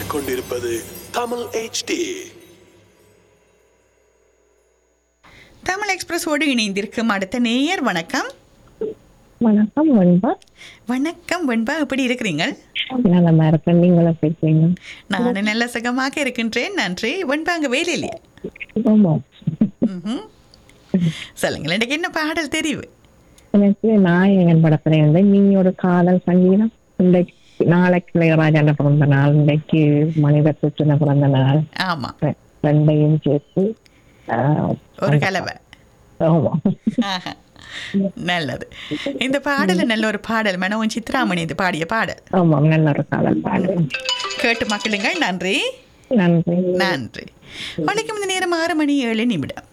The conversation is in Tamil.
கேட்டுக்கொண்டிருப்பது தமிழ் HD தமிழ் எக்ஸ்பிரஸோடு இணைந்திருக்கும் அடுத்த நேயர் வணக்கம் வணக்கம் வெண்பா வணக்கம் வெண்பா எப்படி இருக்கிறீங்க நலமா இருக்கேன் நீங்களும் பேசுறீங்க நான் நல்ல சுகமாக இருக்கின்றேன் நன்றி வெண்பா அங்கே வேலை இல்லையா ஆமா ம்ஹும். சொல்லுங்கள் எனக்கு என்ன பாடல் தெரிவு எனக்கு நாயகன் படத்துல இருந்து நீயோட காதல் சங்கீதம் இன்றைக்கு நாளைக்கு இளையராஜான பிறந்த நாள் இன்றைக்கு மனித கிருஷ்ண பிறந்த நாள் ஆமாம் ரெ- ரெண்டையும் சேர்த்து ஆஹ், ஒரு கலவை ஆமா ஆஹா. நல்லது இந்த பாடல் நல்ல ஒரு பாடல் மனோன் சித்ராமணி இது பாடிய பாடல் ஆமா நல்ல ஒரு காதல் பாடு கேட்டு மக்களுங்கள் நன்றி நன்றி நன்றி வணக்கம் இந்த நேரம் ஆறு மணி ஏழு நிமிடம்